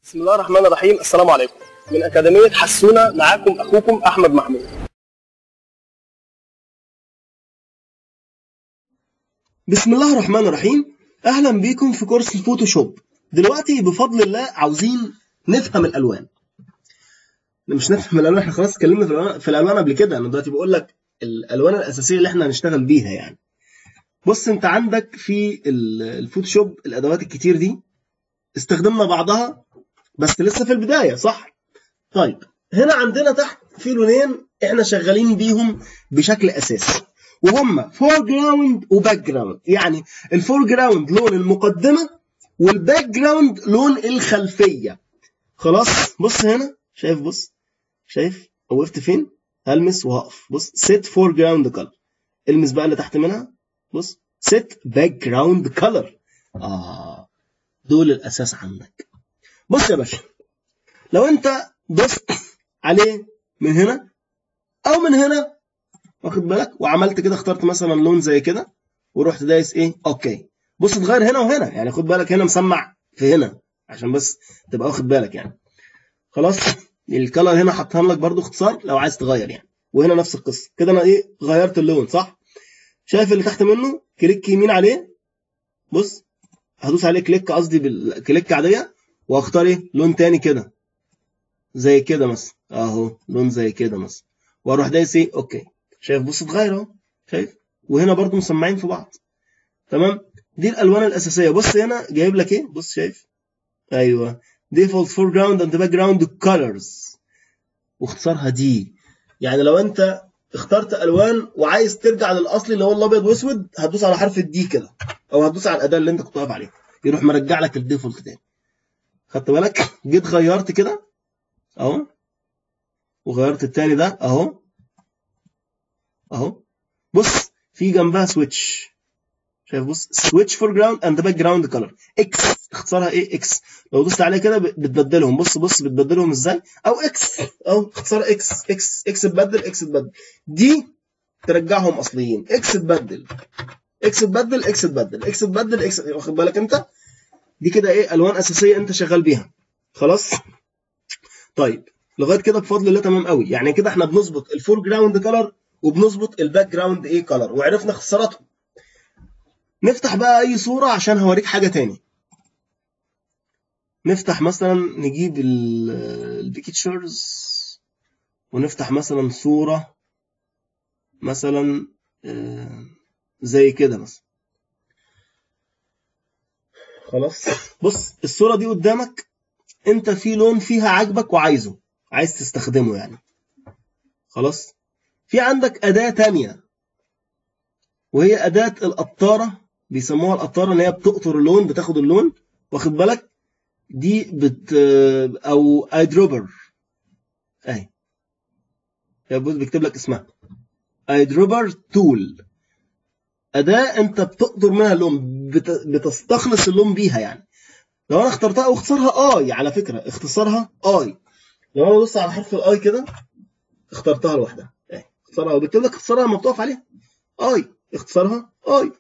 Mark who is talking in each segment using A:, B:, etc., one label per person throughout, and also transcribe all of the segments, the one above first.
A: بسم الله الرحمن الرحيم السلام عليكم من أكاديمية حسونة معاكم أخوكم أحمد محمود
B: بسم الله الرحمن الرحيم اهلا بيكم في كورس الفوتوشوب دلوقتي بفضل الله عاوزين نفهم الالوان مش نفهم الالوان احنا خلاص اتكلمنا في الالوان في الالوان قبل كده انا دلوقتي بقول لك الالوان الاساسيه اللي احنا هنشتغل بيها يعني بص انت عندك في ال- الفوتوشوب الادوات الكتير دي استخدمنا بعضها بس لسه في البدايه صح طيب هنا عندنا تحت في لونين احنا شغالين بيهم بشكل اساسي وهم فور جراوند وباك جراوند يعني الفور جراوند لون المقدمه والباك جراوند لون الخلفيه خلاص بص هنا شايف بص شايف وقفت فين هلمس وهقف بص سيت فور جراوند كلر المس بقى اللي تحت منها بص سيت باك جراوند كلر اه دول الاساس عندك بص يا باشا لو انت ضفت عليه من هنا او من هنا واخد بالك وعملت كده اخترت مثلا لون زي كده ورحت دايس ايه اوكي بص اتغير هنا وهنا يعني خد بالك هنا مسمع في هنا عشان بس تبقى واخد بالك يعني خلاص الكلر هنا حطها لك برضو اختصار لو عايز تغير يعني وهنا نفس القصه كده انا ايه غيرت اللون صح شايف اللي تحت منه كليك يمين عليه بص هدوس عليه كليك قصدي بالكليك عاديه واختار ايه لون تاني كده زي كده مثلا اهو لون زي كده مثلا واروح دايس ايه اوكي شايف بص اتغير اهو شايف وهنا برضو مسمعين في بعض تمام دي الالوان الاساسيه بص هنا جايب لك ايه بص شايف ايوه default foreground and background colors واختصارها دي يعني لو انت اخترت الوان وعايز ترجع للاصلي اللي هو الابيض واسود هتدوس على حرف الدي كده او هتدوس على الاداه اللي انت كنت واقف عليها يروح مرجع لك الديفولت تاني خدت بالك جيت غيرت كده اهو وغيرت التاني ده اهو اهو بص في جنبها سويتش شايف بص سويتش فور جراوند اند باك جراوند كلر اكس اختصارها ايه اكس لو دوست عليه كده بتبدلهم بص بص بتبدلهم ازاي او اكس او اختصار اكس اكس اكس تبدل اكس تبدل دي ترجعهم اصليين اكس تبدل اكس تبدل اكس تبدل اكس تبدل اكس واخد بالك انت دي كده ايه الوان اساسيه انت شغال بيها خلاص طيب لغايه كده بفضل الله تمام قوي يعني كده احنا بنظبط الفور جراوند كلر وبنظبط الباك جراوند ايه كلر وعرفنا اختصاراتهم نفتح بقى اي صوره عشان هوريك حاجه تاني نفتح مثلا نجيب البيكتشرز ونفتح مثلا صوره مثلا آه، زي كده مثلا خلاص بص الصوره دي قدامك انت في لون فيها عاجبك وعايزه عايز تستخدمه يعني خلاص في عندك اداه تانية وهي اداه القطاره بيسموها القطاره ان هي بتقطر اللون بتاخد اللون واخد بالك دي بت او اي دروبر اهي هي بص بيكتب لك اسمها اي دروبر تول اداه انت بتقطر منها اللون بت... بتستخلص اللون بيها يعني لو انا اخترتها او اختصارها اي على فكره اختصارها اي لو انا بص على حرف الاي كده اخترتها لوحدها اهي اختصارها وبيكتب لك اختصارها لما بتقف عليها اي اختصارها اي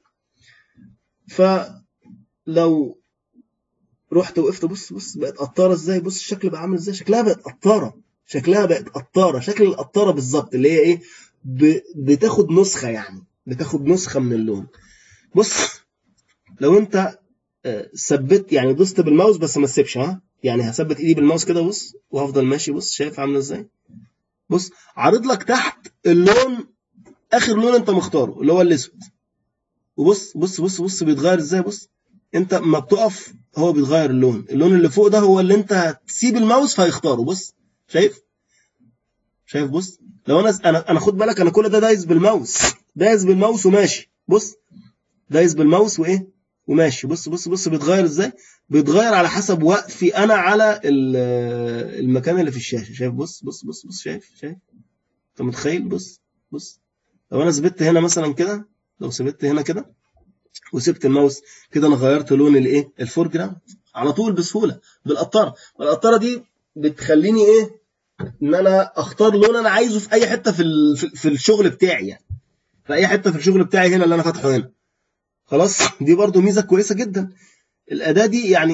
B: فلو رحت وقفت بص بص بقت قطاره ازاي بص الشكل بقى عامل ازاي شكلها بقت قطاره شكلها بقت قطاره شكل القطاره بالظبط اللي هي ايه ب... بتاخد نسخه يعني بتاخد نسخه من اللون بص لو انت آه، ثبت يعني دوست بالماوس بس ما تسيبش ها يعني هثبت ايدي بالماوس كده بص وهفضل ماشي بص شايف عامله ازاي بص عارض لك تحت اللون اخر لون انت مختاره اللي هو الاسود وبص بص بص بص بيتغير ازاي بص انت ما بتقف هو بيتغير اللون اللون اللي فوق ده هو اللي انت هتسيب الماوس فهيختاره بص شايف شايف بص لو انا انا انا خد بالك انا كل ده دايس بالماوس دايس بالماوس وماشي بص دايس بالماوس وايه وماشي بص بص بص بيتغير ازاي بيتغير على حسب وقفي انا على ال- المكان اللي في الشاشه شايف بص بص بص بص شايف شايف انت متخيل بص بص لو انا ثبت هنا مثلا كده لو ثبت هنا كده وسبت الماوس كده انا غيرت لون الايه الفور جراوند على طول بسهوله بالقطاره القطاره دي بتخليني ايه ان انا اختار لون انا عايزه في اي حته في ال- في- في الشغل بتاعي يعني في اي حته في الشغل بتاعي هنا اللي انا فاتحه هنا خلاص دي برضو ميزه كويسه جدا الاداه دي يعني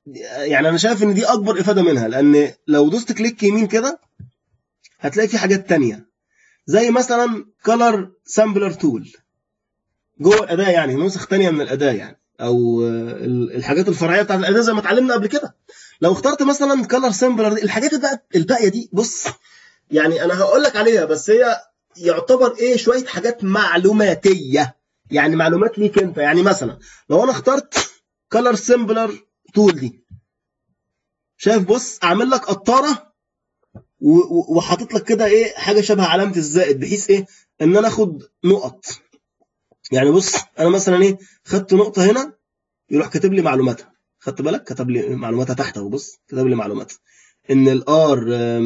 B: يعني انا شايف ان دي اكبر افاده منها لان لو دوست كليك يمين كده هتلاقي في حاجات تانية زي مثلا كلر سامبلر تول جوه الاداه يعني نسخ تانية من الاداه يعني او ال- الحاجات الفرعيه بتاعت الاداه زي ما اتعلمنا قبل كده لو اخترت مثلا كلر سامبلر دي الحاجات بقى الباقيه دي بص يعني انا هقول لك عليها بس هي يعتبر ايه شويه حاجات معلوماتيه يعني معلومات ليك انت يعني مثلا لو انا اخترت كلر سامبلر تول دي شايف بص اعمل لك قطاره و- و- وحاطط لك كده ايه حاجه شبه علامه الزائد بحيث ايه ان انا اخد نقط يعني بص انا مثلا ايه خدت نقطه هنا يروح كاتب لي معلوماتها خدت بالك كتب لي معلوماتها تحت اهو بص كتب لي معلوماتها ان الار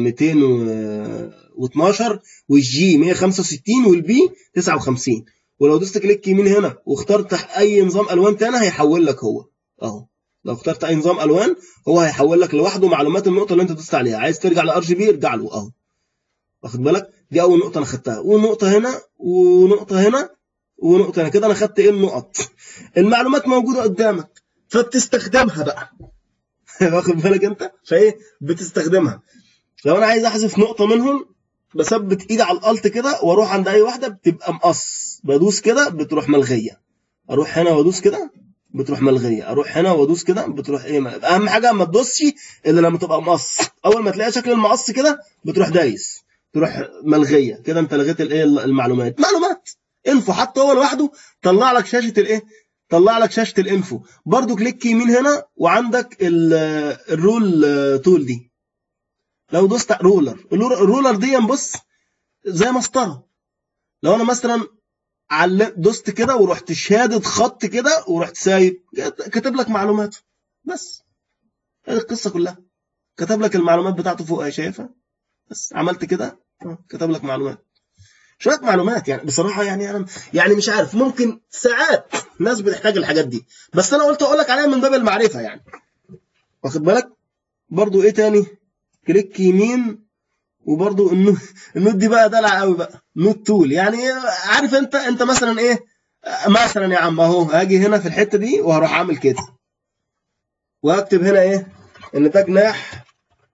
B: 212 والجي 165 والبي 59 ولو دوست كليك يمين هنا واخترت اي نظام الوان تاني هيحول لك هو اهو لو اخترت اي نظام الوان هو هيحول لك لوحده معلومات النقطه اللي انت دوست عليها عايز ترجع لار جي بي ارجع له اهو واخد بالك دي اول نقطه انا خدتها ونقطه هنا ونقطه هنا ونقطه هنا كده انا خدت ايه النقط المعلومات موجوده قدامك فبتستخدمها بقى واخد بالك انت فايه بتستخدمها لو انا عايز احذف نقطه منهم بثبت ايدي على الالت كده واروح عند اي واحده بتبقى مقص بدوس كده بتروح ملغيه اروح هنا وادوس كده بتروح ملغيه اروح هنا وادوس كده بتروح ايه ملغية. اهم حاجه ما تدوسش الا لما تبقى مقص اول ما تلاقي شكل المقص كده بتروح دايس تروح ملغيه كده انت لغيت الايه المعلومات معلومات انفو حتى هو لوحده طلع لك شاشه الايه طلع لك شاشه الانفو برضو كليك يمين هنا وعندك ال- الرول تول دي لو دوست على رولر الرولر دي بص زي مسطره لو انا مثلا علم دوست كده ورحت شادد خط كده ورحت سايب كاتب لك معلومات بس هذه القصه كلها كتب لك المعلومات بتاعته فوق اهي شايفها بس عملت كده آه، كتب لك معلومات شويه معلومات يعني بصراحه يعني انا يعني مش عارف ممكن ساعات ناس بتحتاج الحاجات دي بس انا قلت اقول لك عليها من باب المعرفه يعني واخد بالك برضو ايه تاني كليك يمين وبرضو النوت النوت دي بقى دلع قوي بقى نوت تول يعني عارف انت انت مثلا ايه مثلا يا عم اهو هاجي هنا في الحته دي وهروح اعمل كده وهكتب هنا ايه ان ده جناح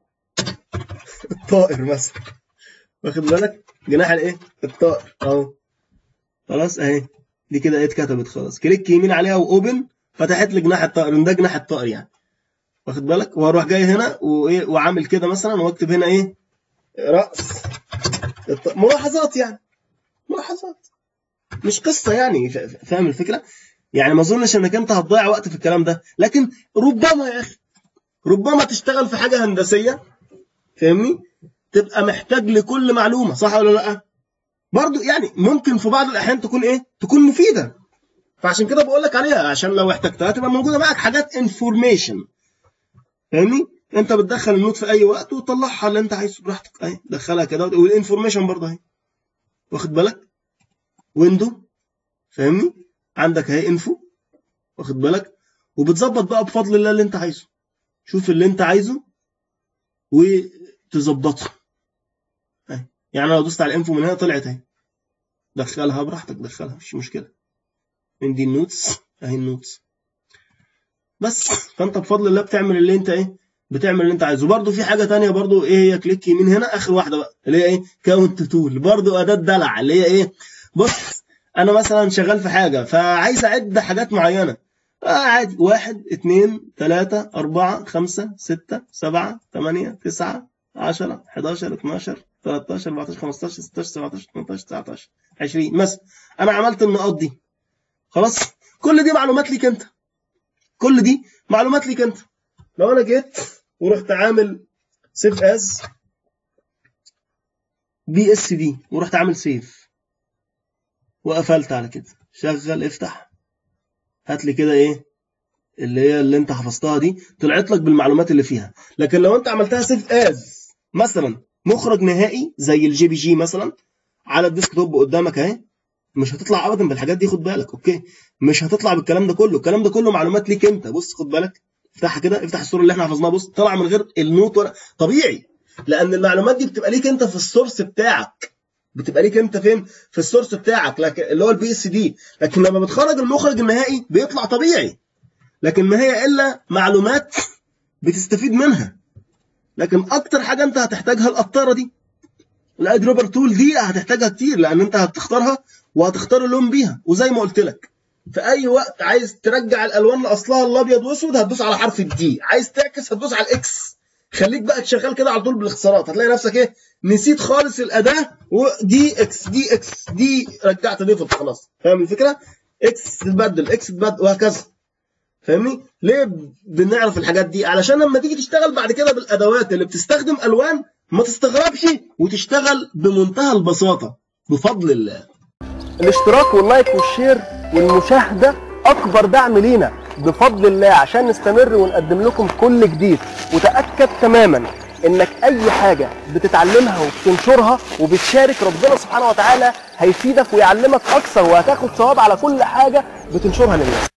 B: الطائر مثلا واخد بالك جناح الايه الطائر اهو خلاص اهي دي كده ايه اتكتبت خلاص كليك يمين عليها واوبن فتحت لي جناح الطائر إن ده جناح الطائر يعني واخد بالك وهروح جاي هنا وايه وعامل كده مثلا واكتب هنا ايه راس الط- ملاحظات يعني ملاحظات مش قصه يعني فا- فاهم الفكره يعني ما اظنش انك انت هتضيع وقت في الكلام ده لكن ربما يا اخي ربما تشتغل في حاجه هندسيه فاهمني تبقى محتاج لكل معلومه صح ولا لا برضو يعني ممكن في بعض الاحيان تكون ايه تكون مفيده فعشان كده بقول لك عليها عشان لو احتجتها تبقى موجوده معاك حاجات انفورميشن فاهمني انت بتدخل النوت في اي وقت وتطلعها اللي انت عايزه براحتك اهي دخلها كده والانفورميشن برضه اهي واخد بالك ويندو فاهمني عندك اهي انفو واخد بالك وبتظبط بقى بفضل الله اللي انت عايزه شوف اللي انت عايزه وتظبطه اهي يعني انا لو دوست على الانفو من هنا طلعت اهي دخلها براحتك دخلها مش مشكله من دي النوتس اهي النوتس بس فانت بفضل الله بتعمل اللي انت ايه بتعمل اللي انت عايزه برضه في حاجه تانية برضه ايه هي كليك يمين هنا اخر واحده بقى اللي هي ايه كاونت تول برضه اداه دلع اللي هي ايه بص انا مثلا شغال في حاجه فعايز اعد حاجات معينه آه عادي واحد اثنين ثلاثة أربعة خمسة ستة سبعة ثمانية تسعة عشرة 11 12 13 14 15 16 17 18 19 20 مثلا أنا عملت النقاط دي خلاص كل دي معلومات ليك أنت كل دي معلومات ليك أنت لو أنا جيت ورحت عامل سيف از بي اس دي ورحت عامل سيف وقفلت على كده شغل افتح هات لي كده ايه اللي هي اللي انت حفظتها دي طلعت لك بالمعلومات اللي فيها لكن لو انت عملتها سيف از مثلا مخرج نهائي زي الجي بي جي مثلا على الديسك توب قدامك اهي مش هتطلع ابدا بالحاجات دي خد بالك اوكي مش هتطلع بالكلام ده كله الكلام ده كله معلومات ليك انت بص خد بالك افتحها كده افتح الصوره اللي احنا حفظناها بص طلع من غير النوت ولا طبيعي لان المعلومات دي بتبقى ليك انت في السورس بتاعك بتبقى ليك انت فين في السورس بتاعك لكن اللي هو البي اس دي لكن لما بتخرج المخرج النهائي بيطلع طبيعي لكن ما هي الا معلومات بتستفيد منها لكن اكتر حاجه انت هتحتاجها القطاره دي الاي دروبر تول دي هتحتاجها كتير لان انت هتختارها وهتختار اللون بيها وزي ما قلت لك في اي وقت عايز ترجع الالوان لاصلها الابيض واسود هتدوس على حرف الدي عايز تعكس هتدوس على الاكس خليك بقى تشغل كده على طول بالاختصارات هتلاقي نفسك ايه نسيت خالص الاداه ودي اكس دي اكس دي رجعت ديفولت خلاص فاهم الفكره اكس تتبدل اكس تتبدل وهكذا فاهمني ليه بنعرف الحاجات دي علشان لما تيجي تشتغل بعد كده بالادوات اللي بتستخدم الوان ما تستغربش وتشتغل بمنتهى البساطه بفضل الله
A: الاشتراك واللايك والشير والمشاهدة أكبر دعم لينا بفضل الله عشان نستمر ونقدم لكم كل جديد وتأكد تماما إنك أي حاجة بتتعلمها وبتنشرها وبتشارك ربنا سبحانه وتعالى هيفيدك ويعلمك أكثر وهتاخد ثواب على كل حاجة بتنشرها للناس